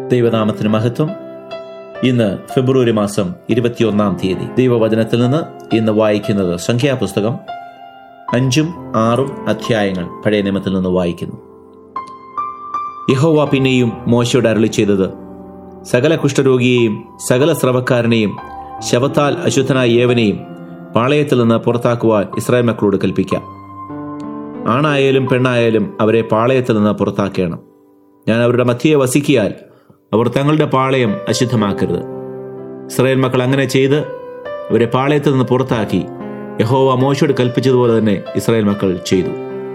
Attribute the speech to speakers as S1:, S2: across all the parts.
S1: ദൈവനാമത്തിന് മഹത്വം ഇന്ന് ഫെബ്രുവരി മാസം ഇരുപത്തിയൊന്നാം തീയതി ദൈവവചനത്തിൽ നിന്ന് ഇന്ന് വായിക്കുന്നത് സംഖ്യാപുസ്തകം അഞ്ചും ആറും അധ്യായങ്ങൾ പഴയ നിയമത്തിൽ നിന്ന് വായിക്കുന്നു യഹോവ പിന്നെയും മോശയോട് അരളി ചെയ്തത് സകല കുഷ്ഠരോഗിയെയും സകല സ്രവക്കാരനെയും ശവത്താൽ അശുദ്ധനായ ഏവനെയും പാളയത്തിൽ നിന്ന് പുറത്താക്കുവാൻ ഇസ്രായേൽ മക്കളോട് കൽപ്പിക്കാം ആണായാലും പെണ്ണായാലും അവരെ പാളയത്തിൽ നിന്ന് പുറത്താക്കണം ഞാൻ അവരുടെ മധ്യയെ വസിക്കിയാൽ അവർ തങ്ങളുടെ പാളയം അശുദ്ധമാക്കരുത് ഇസ്രായേൽ മക്കൾ അങ്ങനെ ചെയ്ത് അവരെ പാളയത്തിൽ നിന്ന് പുറത്താക്കി യഹോവ മോശയോട് കൽപ്പിച്ചതുപോലെ തന്നെ ഇസ്രായേൽ മക്കൾ ചെയ്തു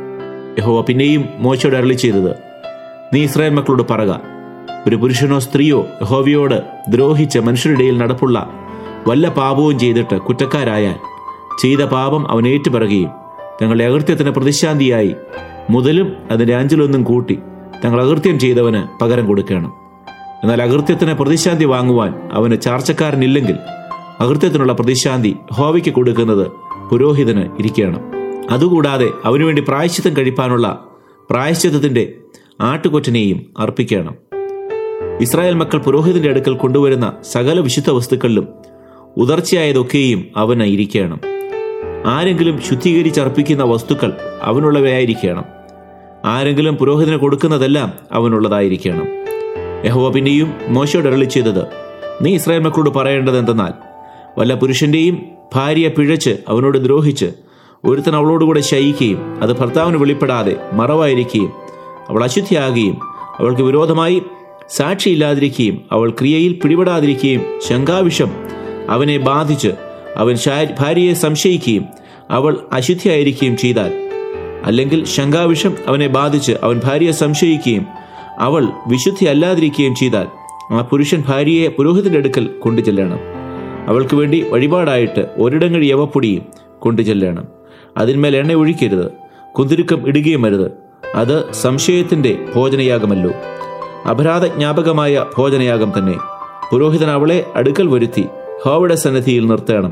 S1: യഹോവ പിന്നെയും മോശയോട് അരളി ചെയ്തത് നീ ഇസ്രായേൽ മക്കളോട് പറക ഒരു പുരുഷനോ സ്ത്രീയോ യഹോവയോട് ദ്രോഹിച്ച് മനുഷ്യരുടെ ഇടയിൽ നടപ്പുള്ള വല്ല പാപവും ചെയ്തിട്ട് കുറ്റക്കാരായാൽ ചെയ്ത പാപം അവൻ ഏറ്റുപറയുകയും തങ്ങളുടെ അകൃത്യത്തിന് പ്രതിശാന്തിയായി മുതലും അതിന്റെ അഞ്ചിലൊന്നും കൂട്ടി തങ്ങൾ അകൃത്യം ചെയ്തവന് പകരം കൊടുക്കണം എന്നാൽ അകൃത്യത്തിന് പ്രതിശാന്തി വാങ്ങുവാൻ അവന് ചാർച്ചക്കാരനില്ലെങ്കിൽ അകൃത്യത്തിനുള്ള പ്രതിശാന്തി ഹോവയ്ക്ക് കൊടുക്കുന്നത് പുരോഹിതന് ഇരിക്കണം അതുകൂടാതെ അവനുവേണ്ടി പ്രായശ്ചിത്തം കഴിപ്പാനുള്ള പ്രായശ്ചിത്തത്തിന്റെ ആട്ടുകൊറ്റനെയും അർപ്പിക്കണം ഇസ്രായേൽ മക്കൾ പുരോഹിതന്റെ അടുക്കൽ കൊണ്ടുവരുന്ന സകല വിശുദ്ധ വസ്തുക്കളിലും ഉദർച്ചയായതൊക്കെയും അവന് ഇരിക്കണം ആരെങ്കിലും ശുദ്ധീകരിച്ചർപ്പിക്കുന്ന വസ്തുക്കൾ അവനുള്ളവയായിരിക്കണം ആരെങ്കിലും പുരോഹിതന് കൊടുക്കുന്നതെല്ലാം അവനുള്ളതായിരിക്കണം യഹോവ പിന്നെയും മോശയോട് അരളി ചെയ്തത് നീ ഇസ്രായേൽ മക്കളോട് പറയേണ്ടത് എന്തെന്നാൽ വല്ല പുരുഷന്റെയും ഭാര്യ പിഴച്ച് അവനോട് ദ്രോഹിച്ച് ഒരുത്തൻ അവളോടുകൂടെ ശയിക്കുകയും അത് ഭർത്താവിന് വെളിപ്പെടാതെ മറവായിരിക്കുകയും അവൾ അശുദ്ധിയാകുകയും അവൾക്ക് വിരോധമായി സാക്ഷിയില്ലാതിരിക്കുകയും അവൾ ക്രിയയിൽ പിടിപെടാതിരിക്കുകയും ശങ്കാവിഷം അവനെ ബാധിച്ച് അവൻ ഭാര്യയെ സംശയിക്കുകയും അവൾ അശുദ്ധിയായിരിക്കുകയും ചെയ്താൽ അല്ലെങ്കിൽ ശങ്കാവിഷം അവനെ ബാധിച്ച് അവൻ ഭാര്യയെ സംശയിക്കുകയും അവൾ വിശുദ്ധി അല്ലാതിരിക്കുകയും ചെയ്താൽ ആ പുരുഷൻ ഭാര്യയെ പുരോഹിതന്റെ അടുക്കൽ കൊണ്ടു ചെല്ലണം അവൾക്ക് വേണ്ടി വഴിപാടായിട്ട് ഒരിടങ്ങഴി യവപ്പൊടിയും കൊണ്ടു ചെല്ലണം അതിന്മേൽ എണ്ണ ഒഴിക്കരുത് കുന്തിരുക്കം ഇടുകയും അരുത് അത് സംശയത്തിന്റെ ഭോജനയാഗമല്ലോ അപരാധ ജ്ഞാപകമായ ഭോജനയാഗം തന്നെ പുരോഹിതൻ അവളെ അടുക്കൽ വരുത്തി ഹോവയുടെ സന്നിധിയിൽ നിർത്തണം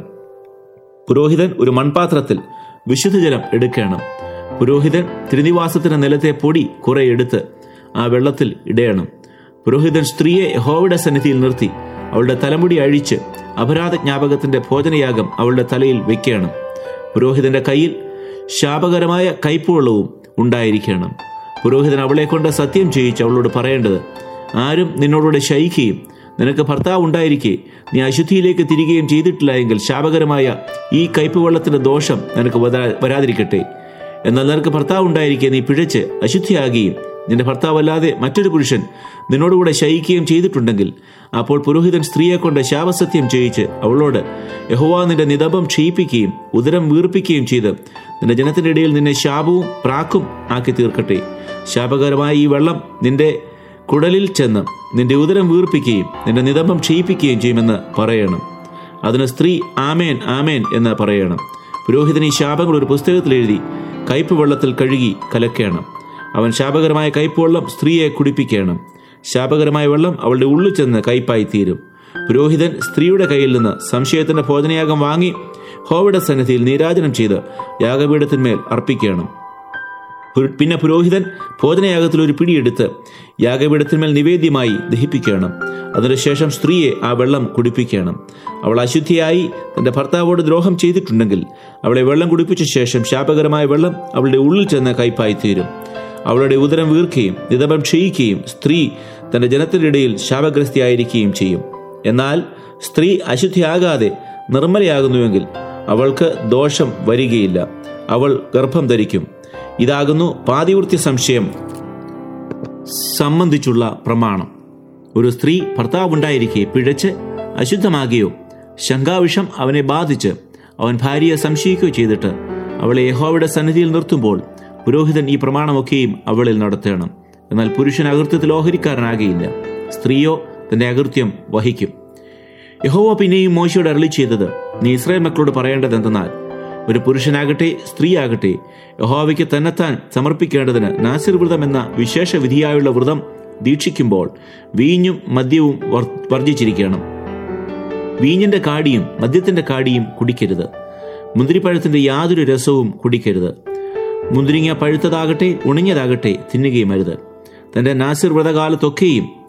S1: പുരോഹിതൻ ഒരു മൺപാത്രത്തിൽ വിശുദ്ധജലം എടുക്കണം പുരോഹിതൻ തിരുനിവാസത്തിന് നിലത്തെ പൊടി കുറെ എടുത്ത് ആ വെള്ളത്തിൽ ഇടയണം പുരോഹിതൻ സ്ത്രീയെ യഹോവയുടെ സന്നിധിയിൽ നിർത്തി അവളുടെ തലമുടി അഴിച്ച് അപരാധ ജ്ഞാപകത്തിന്റെ ഭോജനയാഗം അവളുടെ തലയിൽ വെക്കണം പുരോഹിതന്റെ കയ്യിൽ ശാപകരമായ കൈപ്പുവെള്ളവും ഉണ്ടായിരിക്കണം പുരോഹിതൻ അവളെ കൊണ്ട് സത്യം ചെയ്യിച്ച് അവളോട് പറയേണ്ടത് ആരും നിന്നോടുകൂടെ ശയിക്കുകയും നിനക്ക് ഭർത്താവ് ഉണ്ടായിരിക്കെ നീ അശുദ്ധിയിലേക്ക് തിരികുകയും ചെയ്തിട്ടില്ല എങ്കിൽ ശാപകരമായ ഈ കയ്പ് വെള്ളത്തിന്റെ ദോഷം നിനക്ക് വരാതിരിക്കട്ടെ എന്നാൽ നിനക്ക് ഭർത്താവ് ഉണ്ടായിരിക്കെ നീ പിഴച്ച് അശുദ്ധിയാകുകയും നിന്റെ ഭർത്താവല്ലാതെ മറ്റൊരു പുരുഷൻ നിന്നോടുകൂടെ ശയിക്കുകയും ചെയ്തിട്ടുണ്ടെങ്കിൽ അപ്പോൾ പുരോഹിതൻ സ്ത്രീയെ കൊണ്ട് ശാപസത്യം ചെയ്യിച്ച് അവളോട് യഹോവ നിന്റെ നിതപം ക്ഷയിപ്പിക്കുകയും ഉദരം വീർപ്പിക്കുകയും ചെയ്ത് നിന്റെ ജനത്തിന്റെ ഇടയിൽ നിന്നെ ശാപവും പ്രാക്കും ആക്കി തീർക്കട്ടെ ശാപകരമായ ഈ വെള്ളം നിന്റെ കുടലിൽ ചെന്ന് നിന്റെ ഉദരം വീർപ്പിക്കുകയും നിന്റെ നിതംബം ക്ഷയിപ്പിക്കുകയും ചെയ്യുമെന്ന് പറയണം അതിന് സ്ത്രീ ആമേൻ ആമേൻ എന്ന് പറയണം പുരോഹിതൻ ഈ ശാപങ്ങൾ ഒരു പുസ്തകത്തിൽ എഴുതി കയ്പ് വെള്ളത്തിൽ കഴുകി കലക്കണം അവൻ ശാപകരമായ കയ്പ് വെള്ളം സ്ത്രീയെ കുടിപ്പിക്കണം ശാപകരമായ വെള്ളം അവളുടെ ഉള്ളിൽ ചെന്ന് കയ്പായി തീരും പുരോഹിതൻ സ്ത്രീയുടെ കയ്യിൽ നിന്ന് സംശയത്തിന്റെ ഭോജനയാഗം വാങ്ങി ഹോവയുടെ സന്നിധിയിൽ നീരാജനം ചെയ്ത് യാഗപീഠത്തിന്മേൽ അർപ്പിക്കണം പിന്നെ പുരോഹിതൻ ഭോജനയാഗത്തിൽ ഒരു പിടിയെടുത്ത് യാഗപീഠത്തിന്മേൽ നിവേദ്യമായി ദഹിപ്പിക്കണം അതിനുശേഷം സ്ത്രീയെ ആ വെള്ളം കുടിപ്പിക്കണം അവൾ അശുദ്ധിയായി തന്റെ ഭർത്താവോട് ദ്രോഹം ചെയ്തിട്ടുണ്ടെങ്കിൽ അവളെ വെള്ളം കുടിപ്പിച്ച ശേഷം ശാപകരമായ വെള്ളം അവളുടെ ഉള്ളിൽ ചെന്ന് കയ്പായി തീരും അവളുടെ ഉദരം വീർക്കുകയും നിതപം ക്ഷയിക്കുകയും സ്ത്രീ തന്റെ ജനത്തിന്റെ ഇടയിൽ ശാപഗ്രസ്തിയായിരിക്കുകയും ചെയ്യും എന്നാൽ സ്ത്രീ അശുദ്ധിയാകാതെ നിർമ്മലയാകുന്നുവെങ്കിൽ അവൾക്ക് ദോഷം വരികയില്ല അവൾ ഗർഭം ധരിക്കും ഇതാകുന്നു പാതിവൃത്യ സംശയം സംബന്ധിച്ചുള്ള പ്രമാണം ഒരു സ്ത്രീ ഭർത്താവുണ്ടായിരിക്കെ പിഴച്ച് അശുദ്ധമാകുകയോ ശങ്കാവിഷം അവനെ ബാധിച്ച് അവൻ ഭാര്യയെ സംശയിക്കുകയോ ചെയ്തിട്ട് അവളെ യഹോവയുടെ സന്നിധിയിൽ നിർത്തുമ്പോൾ പുരോഹിതൻ ഈ പ്രമാണമൊക്കെയും അവളിൽ നടത്തണം എന്നാൽ പുരുഷൻ അകൃത്യത്തിൽ ഓഹരിക്കാരനാകയില്ല സ്ത്രീയോ തന്റെ അകൃത്യം വഹിക്കും യഹോവ പിന്നെയും മോശയോട് അരളി ചെയ്തത് നീ ഇസ്രായേൽ മക്കളോട് പറയേണ്ടത് എന്തെന്നാൽ ഒരു പുരുഷനാകട്ടെ സ്ത്രീയാകട്ടെ യഹോവയ്ക്ക് തന്നെത്താൻ സമർപ്പിക്കേണ്ടതിന് നാസിർ വ്രതം എന്ന വിശേഷ വിധിയായുള്ള വ്രതം ദീക്ഷിക്കുമ്പോൾ വീഞ്ഞും മദ്യവും വർജിച്ചിരിക്കണം വീഞ്ഞിന്റെ കാടിയും മദ്യത്തിന്റെ കാടിയും കുടിക്കരുത് മുന്തിരിപ്പഴത്തിന്റെ യാതൊരു രസവും കുടിക്കരുത് മുന്തിരിങ്ങ പഴുത്തതാകട്ടെ ഉണങ്ങിയതാകട്ടെ തിന്നുകയും അരുത് തന്റെ നാസിർ വ്രതകാലത്തൊക്കെയും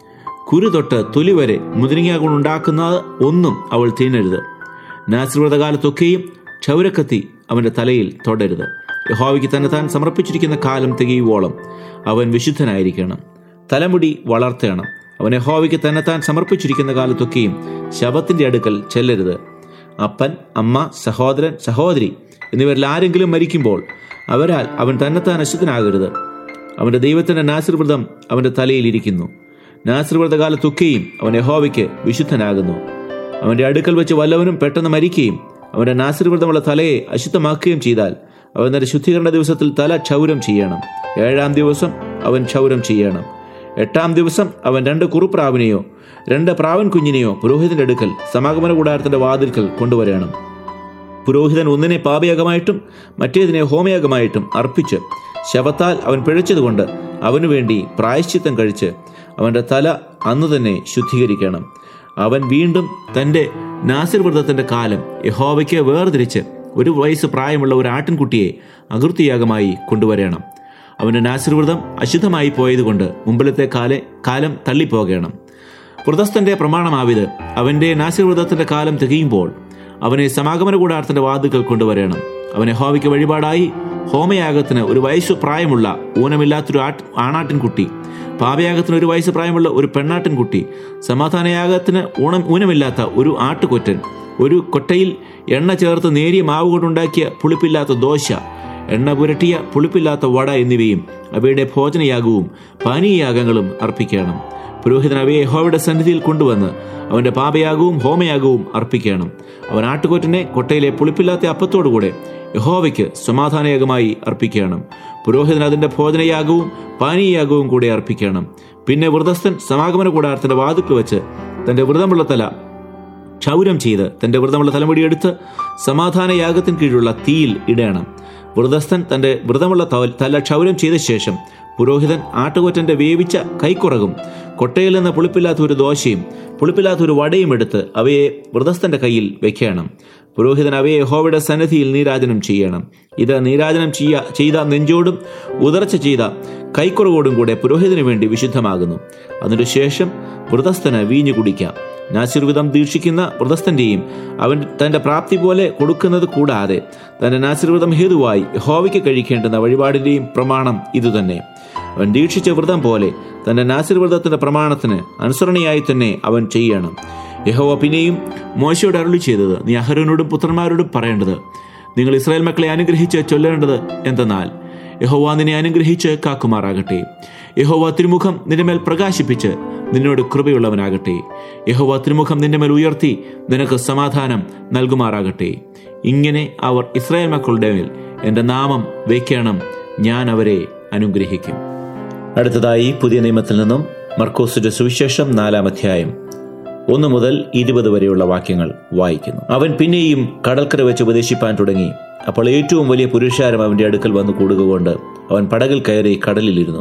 S1: കുരു തൊട്ട് തൊലി വരെ മുതിരിങ്ങ കൊണ്ടുണ്ടാക്കുന്ന ഒന്നും അവൾ തിന്നരുത് നാസിർവ്രതകാലത്തൊക്കെയും ക്ഷൗരക്കത്തി അവന്റെ തലയിൽ തൊടരുത് യഹോവയ്ക്ക് തന്നെ താൻ സമർപ്പിച്ചിരിക്കുന്ന കാലം തികയുവോളം അവൻ വിശുദ്ധനായിരിക്കണം തലമുടി വളർത്തണം അവൻ യഹോവയ്ക്ക് തന്നെ താൻ സമർപ്പിച്ചിരിക്കുന്ന കാലത്തൊക്കെയും ശവത്തിന്റെ അടുക്കൽ ചെല്ലരുത് അപ്പൻ അമ്മ സഹോദരൻ സഹോദരി എന്നിവരിൽ ആരെങ്കിലും മരിക്കുമ്പോൾ അവരാൽ അവൻ തന്നെത്താൻ അശുദ്ധനാകരുത് അവന്റെ ദൈവത്തിന്റെ നാസിർവ്രതം അവന്റെ തലയിൽ ഇരിക്കുന്നു നാസിർവ്രത കാലത്തൊക്കെയും അവൻ യഹോവയ്ക്ക് വിശുദ്ധനാകുന്നു അവന്റെ അടുക്കൽ വെച്ച് വല്ലവനും പെട്ടെന്ന് മരിക്കുകയും അവന്റെ നാസിർവ്രതമുള്ള തലയെ അശുദ്ധമാക്കുകയും ചെയ്താൽ അവൻ തന്റെ ശുദ്ധീകരണ ദിവസത്തിൽ തല ക്ഷൗരം ചെയ്യണം ഏഴാം ദിവസം അവൻ ക്ഷൗരം ചെയ്യണം എട്ടാം ദിവസം അവൻ രണ്ട് കുറുപ്രാവിനെയോ രണ്ട് പ്രാവൻ കുഞ്ഞിനെയോ പുരോഹിതന്റെ അടുക്കൽ സമാഗമന കൂടാരത്തിന്റെ വാതിൽക്കൽ കൊണ്ടുവരണം പുരോഹിതൻ ഒന്നിനെ പാപയാഗമായിട്ടും മറ്റേതിനെ ഹോമയാഗമായിട്ടും അർപ്പിച്ച് ശവത്താൽ അവൻ പിഴച്ചതുകൊണ്ട് അവനു വേണ്ടി പ്രായശ്ചിത്തം കഴിച്ച് അവന്റെ തല അന്നു തന്നെ ശുദ്ധീകരിക്കണം അവൻ വീണ്ടും തന്റെ നാസിർവ്രതത്തിന്റെ കാലം യഹോവയ്ക്ക് വേർതിരിച്ച് ഒരു വയസ്സ് പ്രായമുള്ള ഒരു ആട്ടിൻകുട്ടിയെ അകൃത്യയാഗമായി കൊണ്ടുവരണം അവന്റെ നാസിർവ്രതം അശുദ്ധമായി പോയതുകൊണ്ട് മുമ്പിലത്തെ കാലെ കാലം തള്ളിപ്പോകണം വ്രതസ്ഥന്റെ പ്രമാണമാവിത് അവന്റെ നാസിർവ്രതത്തിന്റെ കാലം തികയുമ്പോൾ അവനെ സമാഗമന കൂടാരത്തിന്റെ വാതുക്കൾ കൊണ്ടുവരണം അവനെ ഹോവയ്ക്ക് വഴിപാടായി ഹോമയാഗത്തിന് ഒരു വയസ്സു പ്രായമുള്ള ഊനമില്ലാത്തൊരു ആട്ട് ആണാട്ടിൻകുട്ടി പാപയാഗത്തിന് ഒരു വയസ്സ് പ്രായമുള്ള ഒരു പെണ്ണാട്ടിൻകുട്ടി സമാധാനയാഗത്തിന് ഊണം ഊനമില്ലാത്ത ഒരു ആട്ടുകൊറ്റൻ ഒരു കൊട്ടയിൽ എണ്ണ ചേർത്ത് നേരിയ മാവ് കൊണ്ടുണ്ടാക്കിയ പുളിപ്പില്ലാത്ത ദോശ എണ്ണ പുരട്ടിയ പുളിപ്പില്ലാത്ത വട എന്നിവയും അവയുടെ ഭോജനയാഗവും പാനീയയാഗങ്ങളും അർപ്പിക്കണം പുരോഹിതൻ അവയെ യഹോവയുടെ സന്നിധിയിൽ കൊണ്ടുവന്ന് അവന്റെ പാപയാഗവും ഹോമയാഗവും അർപ്പിക്കണം അവൻ ആട്ടുകൊറ്റനെ കൊട്ടയിലെ പുളിപ്പില്ലാത്ത അപ്പത്തോടുകൂടെ യഹോവയ്ക്ക് സമാധാനയാഗമായി അർപ്പിക്കണം പുരോഹിതൻ അതിന്റെ ഭോജനയാഗവും പാനീയയാഗവും കൂടെ അർപ്പിക്കണം പിന്നെ വ്രതസ്ഥൻ സമാഗമന കൂടാരത്തിന്റെ വാതുക്കൾ വെച്ച് തന്റെ വ്രതമുള്ള തല ക്ഷൗരം ചെയ്ത് തന്റെ വ്രതമുള്ള തലമുടി എടുത്ത് സമാധാന യാഗത്തിന് കീഴിലുള്ള തീയിൽ ഇടണം വ്രതസ്ഥൻ തന്റെ വ്രതമുള്ള തവ- തല ക്ഷൗരം ചെയ്ത ശേഷം പുരോഹിതൻ ആട്ടുകൊറ്റന്റെ വേവിച്ച കൈക്കുറകും കൊട്ടയിൽ നിന്ന് പുളിപ്പില്ലാത്ത ഒരു ദോശയും പുളിപ്പില്ലാത്ത ഒരു വടയും എടുത്ത് അവയെ വ്രതസ്ഥന്റെ കയ്യിൽ വെക്കണം പുരോഹിതൻ അവയെ യഹോവയുടെ സന്നിധിയിൽ നീരാജനം ചെയ്യണം ഇത് നീരാജനം ചെയ്യ ചെയ്ത നെഞ്ചോടും ഉദർച്ച ചെയ്ത കൈക്കുറവോടും കൂടെ പുരോഹിതന് വേണ്ടി വിശുദ്ധമാകുന്നു അതിനുശേഷം വ്രതസ്ഥന് വീഞ്ഞു കുടിക്കാം നാസിർവിധം ദീക്ഷിക്കുന്ന വ്രതസ്ഥന്റെയും അവൻ തന്റെ പ്രാപ്തി പോലെ കൊടുക്കുന്നത് കൂടാതെ തന്റെ നാസിർവിധം ഹേതുവായി യഹോവയ്ക്ക് കഴിക്കേണ്ടുന്ന വഴിപാടിന്റെയും പ്രമാണം ഇതുതന്നെ അവൻ ദീക്ഷിച്ച വ്രതം പോലെ തന്റെ നാസിർവ്രതത്തിന്റെ പ്രമാണത്തിന് അനുസരണയായി തന്നെ അവൻ ചെയ്യണം യഹോവ പിന്നെയും മോശയോട് അരുളി ചെയ്തത് നീ അഹരോനോടും പുത്രന്മാരോടും പറയേണ്ടത് നിങ്ങൾ ഇസ്രായേൽ മക്കളെ അനുഗ്രഹിച്ച് ചൊല്ലേണ്ടത് എന്തെന്നാൽ യഹോവ നിന്നെ അനുഗ്രഹിച്ച് കാക്കുമാറാകട്ടെ യഹോവ തിരുമുഖം നിന്റെ മേൽ പ്രകാശിപ്പിച്ച് നിന്നോട് കൃപയുള്ളവനാകട്ടെ യഹോവ തിരുമുഖം നിന്റെ മേൽ ഉയർത്തി നിനക്ക് സമാധാനം നൽകുമാറാകട്ടെ ഇങ്ങനെ അവർ ഇസ്രായേൽ മക്കളുടെ മേൽ എൻ്റെ നാമം വയ്ക്കണം ഞാൻ അവരെ അനുഗ്രഹിക്കും അടുത്തതായി പുതിയ നിയമത്തിൽ നിന്നും മർക്കോസിന്റെ സുവിശേഷം നാലാം അധ്യായം ഒന്ന് മുതൽ ഇരുപത് വരെയുള്ള വാക്യങ്ങൾ വായിക്കുന്നു അവൻ പിന്നെയും കടൽക്കര വെച്ച് ഉപദേശിപ്പാൻ തുടങ്ങി അപ്പോൾ ഏറ്റവും വലിയ പുരുഷാരം അവന്റെ അടുക്കൽ വന്ന് കൂടുക കൊണ്ട് അവൻ പടകിൽ കയറി കടലിലിരുന്നു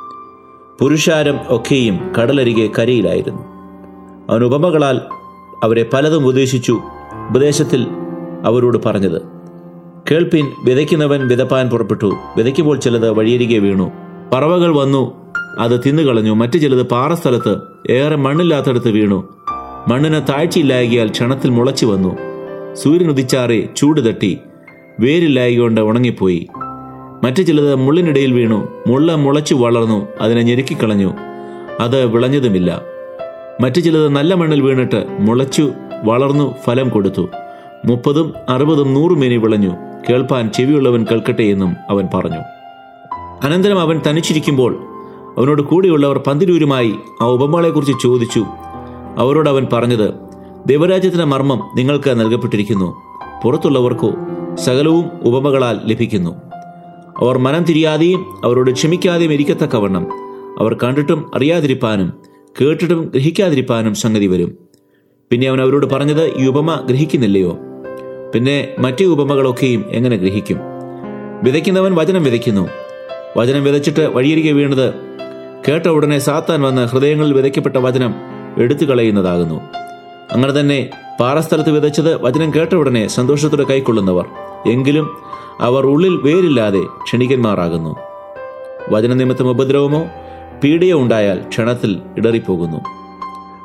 S1: പുരുഷാരം ഒക്കെയും കടലരികെ കരയിലായിരുന്നു അവൻ ഉപമകളാൽ അവരെ പലതും ഉപദേശിച്ചു ഉപദേശത്തിൽ അവരോട് പറഞ്ഞത് കേൾപ്പിൻ വിതയ്ക്കുന്നവൻ വിതപ്പാൻ പുറപ്പെട്ടു വിതയ്ക്കുമ്പോൾ ചിലത് വഴിയരികെ വീണു പറവകൾ വന്നു അത് തിന്നുകളഞ്ഞു മറ്റു ചിലത് പാറസ്ഥലത്ത് ഏറെ മണ്ണില്ലാത്തടത്ത് വീണു മണ്ണിന് താഴ്ചയില്ലായകിയാൽ ക്ഷണത്തിൽ മുളച്ചു വന്നു സൂര്യൻ ഉദിച്ചാറെ ചൂട് തട്ടി വേരില്ലായകൊണ്ട് ഉണങ്ങിപ്പോയി മറ്റു ചിലത് മുള്ളിനിടയിൽ വീണു മുള്ള മുളച്ചു വളർന്നു അതിനെ ഞെരുക്കിക്കളഞ്ഞു അത് വിളഞ്ഞതുമില്ല മറ്റു ചിലത് നല്ല മണ്ണിൽ വീണിട്ട് മുളച്ചു വളർന്നു ഫലം കൊടുത്തു മുപ്പതും അറുപതും നൂറും മേനി വിളഞ്ഞു കേൾപ്പാൻ ചെവിയുള്ളവൻ കേൾക്കട്ടെ എന്നും അവൻ പറഞ്ഞു അനന്തരം അവൻ തനിച്ചിരിക്കുമ്പോൾ അവനോട് കൂടെയുള്ളവർ പന്തിരൂരുമായി ആ ഉപമകളെക്കുറിച്ച് ചോദിച്ചു അവരോട് അവൻ പറഞ്ഞത് ദൈവരാജ്യത്തിന്റെ മർമ്മം നിങ്ങൾക്ക് നൽകപ്പെട്ടിരിക്കുന്നു പുറത്തുള്ളവർക്കോ സകലവും ഉപമകളാൽ ലഭിക്കുന്നു അവർ മനം തിരിയാതെയും അവരോട് ക്ഷമിക്കാതെയും ഇരിക്കത്തക്കവണ്ണം അവർ കണ്ടിട്ടും അറിയാതിരിപ്പാനും കേട്ടിട്ടും ഗ്രഹിക്കാതിരിപ്പാനും സംഗതി വരും പിന്നെ അവൻ അവരോട് പറഞ്ഞത് ഈ ഉപമ ഗ്രഹിക്കുന്നില്ലയോ പിന്നെ മറ്റേ ഉപമകളൊക്കെയും എങ്ങനെ ഗ്രഹിക്കും വിതയ്ക്കുന്നവൻ വചനം വിതയ്ക്കുന്നു വചനം വിതച്ചിട്ട് വഴിയരികെ വീണത് കേട്ട ഉടനെ സാത്താൻ വന്ന് ഹൃദയങ്ങളിൽ വിതയ്ക്കപ്പെട്ട വചനം എടുത്തു കളയുന്നതാകുന്നു അങ്ങനെ തന്നെ പാറസ്ഥലത്ത് വിതച്ചത് വചനം കേട്ട ഉടനെ സന്തോഷത്തോടെ കൈക്കൊള്ളുന്നവർ എങ്കിലും അവർ ഉള്ളിൽ വേരില്ലാതെ ക്ഷണികന്മാരാകുന്നു വചന നിമിത്തം ഉപദ്രവമോ പീഡയോ ഉണ്ടായാൽ ക്ഷണത്തിൽ ഇടറിപ്പോകുന്നു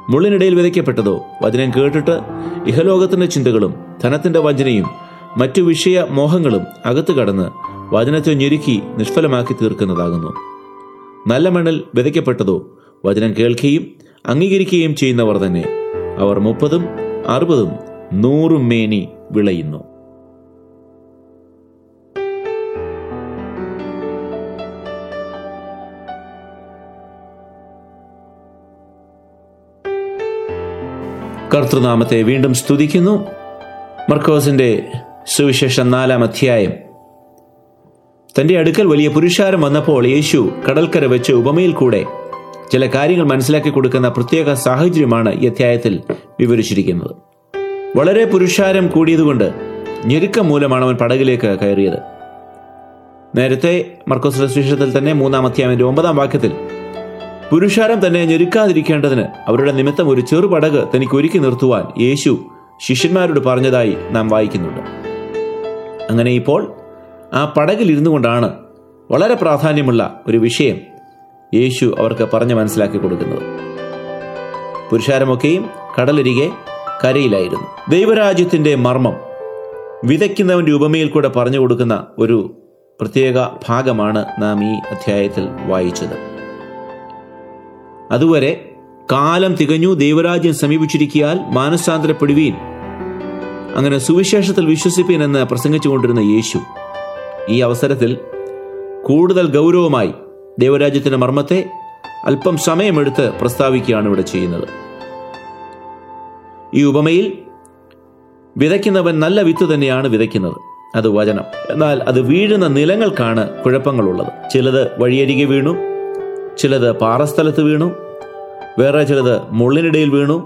S1: മുള്ളിനിടയിൽ വിതയ്ക്കപ്പെട്ടതോ വചനം കേട്ടിട്ട് ഇഹലോകത്തിന്റെ ചിന്തകളും ധനത്തിന്റെ വഞ്ചനയും മറ്റു വിഷയ മോഹങ്ങളും അകത്തു കടന്ന് വചനത്തെ ഞെരുക്കി നിഷ്ഫലമാക്കി തീർക്കുന്നതാകുന്നു നല്ല മണ്ണിൽ വിതയ്ക്കപ്പെട്ടതോ വചനം കേൾക്കുകയും അംഗീകരിക്കുകയും ചെയ്യുന്നവർ തന്നെ അവർ മുപ്പതും അറുപതും നൂറും മേനി വിളയുന്നു കർത്തൃനാമത്തെ വീണ്ടും സ്തുതിക്കുന്നു മർക്കോസിന്റെ സുവിശേഷം നാലാം അധ്യായം തന്റെ അടുക്കൽ വലിയ പുരുഷാരം വന്നപ്പോൾ യേശു കടൽക്കര വെച്ച് ഉപമയിൽ കൂടെ ചില കാര്യങ്ങൾ മനസ്സിലാക്കി കൊടുക്കുന്ന പ്രത്യേക സാഹചര്യമാണ് ഈ അധ്യായത്തിൽ വിവരിച്ചിരിക്കുന്നത് വളരെ പുരുഷാരം കൂടിയതുകൊണ്ട് ഞെരുക്കം മൂലമാണ് അവൻ പടകിലേക്ക് കയറിയത് നേരത്തെ മർക്കോസ് സുവിശേഷത്തിൽ തന്നെ മൂന്നാം അധ്യായത്തിന്റെ ഒമ്പതാം വാക്യത്തിൽ പുരുഷാരം തന്നെ ഞെരുക്കാതിരിക്കേണ്ടതിന് അവരുടെ നിമിത്തം ഒരു ചെറുപടക് തനിക്ക് ഒരുക്കി നിർത്തുവാൻ യേശു ശിഷ്യന്മാരോട് പറഞ്ഞതായി നാം വായിക്കുന്നുണ്ട് അങ്ങനെ ഇപ്പോൾ ആ പടകിൽ ഇരുന്നു കൊണ്ടാണ് വളരെ പ്രാധാന്യമുള്ള ഒരു വിഷയം യേശു അവർക്ക് പറഞ്ഞ് മനസ്സിലാക്കി കൊടുക്കുന്നത് പുരുഷാരമൊക്കെയും കടലരികെ കരയിലായിരുന്നു ദൈവരാജ്യത്തിന്റെ മർമ്മം വിതയ്ക്കുന്നവന്റെ ഉപമയിൽ കൂടെ പറഞ്ഞു കൊടുക്കുന്ന ഒരു പ്രത്യേക ഭാഗമാണ് നാം ഈ അധ്യായത്തിൽ വായിച്ചത് അതുവരെ കാലം തികഞ്ഞു ദൈവരാജ്യം സമീപിച്ചിരിക്കിയാൽ മാനസാന്തരപ്പെടുവീൻ അങ്ങനെ സുവിശേഷത്തിൽ വിശ്വസിപ്പീൻ എന്ന് പ്രസംഗിച്ചുകൊണ്ടിരുന്ന യേശു ഈ അവസരത്തിൽ കൂടുതൽ ഗൗരവമായി ദൈവരാജ്യത്തിന്റെ മർമ്മത്തെ അല്പം സമയമെടുത്ത് പ്രസ്താവിക്കുകയാണ് ഇവിടെ ചെയ്യുന്നത് ഈ ഉപമയിൽ വിതയ്ക്കുന്നവൻ നല്ല വിത്ത് തന്നെയാണ് വിതയ്ക്കുന്നത് അത് വചനം എന്നാൽ അത് വീഴുന്ന നിലങ്ങൾക്കാണ് കുഴപ്പങ്ങളുള്ളത് ചിലത് വഴിയരികെ വീണു ചിലത് പാറസ്ഥലത്ത് വീണു വേറെ ചിലത് മുള്ളിനിടയിൽ വീണു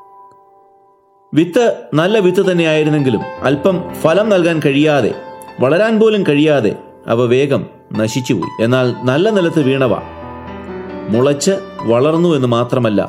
S1: വിത്ത് നല്ല വിത്ത് തന്നെയായിരുന്നെങ്കിലും അല്പം ഫലം നൽകാൻ കഴിയാതെ വളരാൻ പോലും കഴിയാതെ അവ വേഗം നശിച്ചുപോയി എന്നാൽ നല്ല നിലത്ത് വീണവ മുളച്ച് വളർന്നു എന്ന് മാത്രമല്ല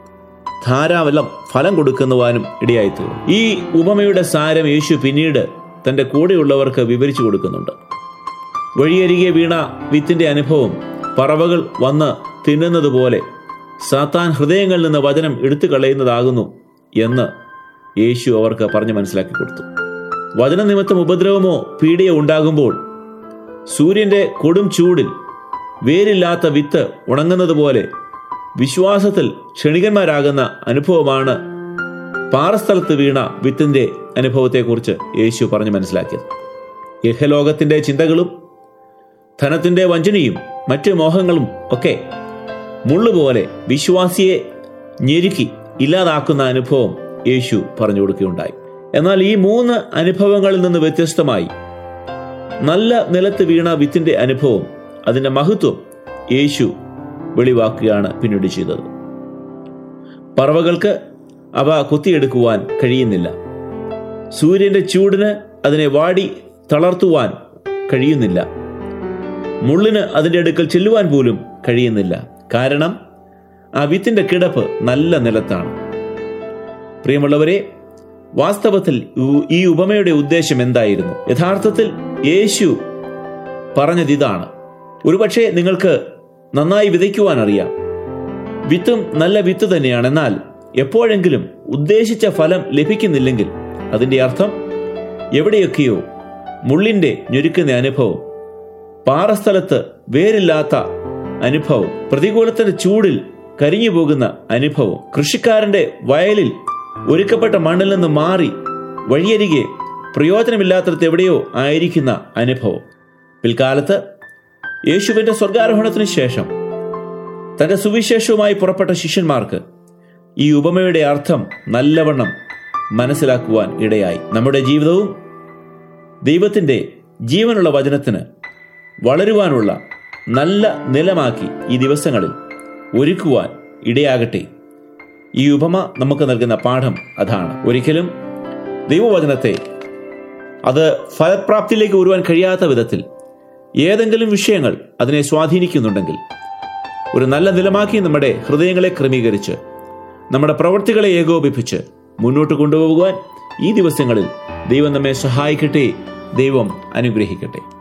S1: ധാരാവലം ഫലം കൊടുക്കുന്നുവാനും ഇടയായിത്തീർന്നു ഈ ഉപമയുടെ സാരം യേശു പിന്നീട് തന്റെ കൂടെയുള്ളവർക്ക് വിവരിച്ചു കൊടുക്കുന്നുണ്ട് വഴിയരികെ വീണ വിത്തിന്റെ അനുഭവം പറവകൾ വന്ന് തിന്നുന്നത് പോലെ സാത്താൻ ഹൃദയങ്ങളിൽ നിന്ന് വചനം എടുത്തു കളയുന്നതാകുന്നു എന്ന് യേശു അവർക്ക് പറഞ്ഞു മനസ്സിലാക്കി കൊടുത്തു വചന നിമിത്തം ഉപദ്രവമോ പീഡിയോ ഉണ്ടാകുമ്പോൾ സൂര്യന്റെ കൊടും ചൂടിൽ വേരില്ലാത്ത വിത്ത് ഉണങ്ങുന്നത് പോലെ വിശ്വാസത്തിൽ ക്ഷണികന്മാരാകുന്ന അനുഭവമാണ് പാറസ്ഥലത്ത് വീണ വിത്തിന്റെ അനുഭവത്തെക്കുറിച്ച് യേശു പറഞ്ഞു മനസ്സിലാക്കിയത് ഇഹലോകത്തിന്റെ ചിന്തകളും ധനത്തിന്റെ വഞ്ചനയും മറ്റു മോഹങ്ങളും ഒക്കെ മുള്ളുപോലെ വിശ്വാസിയെ ഞെരുക്കി ഇല്ലാതാക്കുന്ന അനുഭവം യേശു പറഞ്ഞു കൊടുക്കുകയുണ്ടായി എന്നാൽ ഈ മൂന്ന് അനുഭവങ്ങളിൽ നിന്ന് വ്യത്യസ്തമായി നല്ല നിലത്ത് വീണ വിത്തിന്റെ അനുഭവം അതിന്റെ മഹത്വം യേശു വെളിവാക്കുകയാണ് പിന്നീട് ചെയ്തത് പറവകൾക്ക് അവ കുത്തിയെടുക്കുവാൻ കഴിയുന്നില്ല സൂര്യന്റെ ചൂടിന് അതിനെ വാടി തളർത്തുവാൻ കഴിയുന്നില്ല മുള്ളിന് അതിന്റെ അടുക്കൽ ചെല്ലുവാൻ പോലും കഴിയുന്നില്ല കാരണം ആ വിത്തിന്റെ കിടപ്പ് നല്ല നിലത്താണ് പ്രിയമുള്ളവരെ വാസ്തവത്തിൽ ഈ ഉപമയുടെ ഉദ്ദേശം എന്തായിരുന്നു യഥാർത്ഥത്തിൽ യേശു പറഞ്ഞത് ഇതാണ് ഒരുപക്ഷെ നിങ്ങൾക്ക് നന്നായി വിതയ്ക്കുവാൻ അറിയാം വിത്തും നല്ല വിത്ത് തന്നെയാണ് എന്നാൽ എപ്പോഴെങ്കിലും ഉദ്ദേശിച്ച ഫലം ലഭിക്കുന്നില്ലെങ്കിൽ അതിന്റെ അർത്ഥം എവിടെയൊക്കെയോ മുള്ളിന്റെ ഞെരുക്കുന്ന അനുഭവം പാറസ്ഥലത്ത് വേരില്ലാത്ത അനുഭവം പ്രതികൂലത്തിന്റെ ചൂടിൽ കരിഞ്ഞു പോകുന്ന അനുഭവം കൃഷിക്കാരന്റെ വയലിൽ ഒരുക്കപ്പെട്ട മണ്ണിൽ നിന്ന് മാറി വഴിയരികെ പ്രയോജനമില്ലാത്തടത്ത് എവിടെയോ ആയിരിക്കുന്ന അനുഭവം പിൽക്കാലത്ത് യേശുവിന്റെ സ്വർഗാരോഹണത്തിന് ശേഷം തന്റെ സുവിശേഷവുമായി പുറപ്പെട്ട ശിഷ്യന്മാർക്ക് ഈ ഉപമയുടെ അർത്ഥം നല്ലവണ്ണം മനസ്സിലാക്കുവാൻ ഇടയായി നമ്മുടെ ജീവിതവും ദൈവത്തിന്റെ ജീവനുള്ള വചനത്തിന് വളരുവാനുള്ള നല്ല നിലമാക്കി ഈ ദിവസങ്ങളിൽ ഒരുക്കുവാൻ ഇടയാകട്ടെ ഈ ഉപമ നമുക്ക് നൽകുന്ന പാഠം അതാണ് ഒരിക്കലും ദൈവവചനത്തെ അത് ഫലപ്രാപ്തിയിലേക്ക് വരുവാൻ കഴിയാത്ത വിധത്തിൽ ഏതെങ്കിലും വിഷയങ്ങൾ അതിനെ സ്വാധീനിക്കുന്നുണ്ടെങ്കിൽ ഒരു നല്ല നിലമാക്കി നമ്മുടെ ഹൃദയങ്ങളെ ക്രമീകരിച്ച് നമ്മുടെ പ്രവൃത്തികളെ ഏകോപിപ്പിച്ച് മുന്നോട്ട് കൊണ്ടുപോകുവാൻ ഈ ദിവസങ്ങളിൽ ദൈവം നമ്മെ സഹായിക്കട്ടെ ദൈവം അനുഗ്രഹിക്കട്ടെ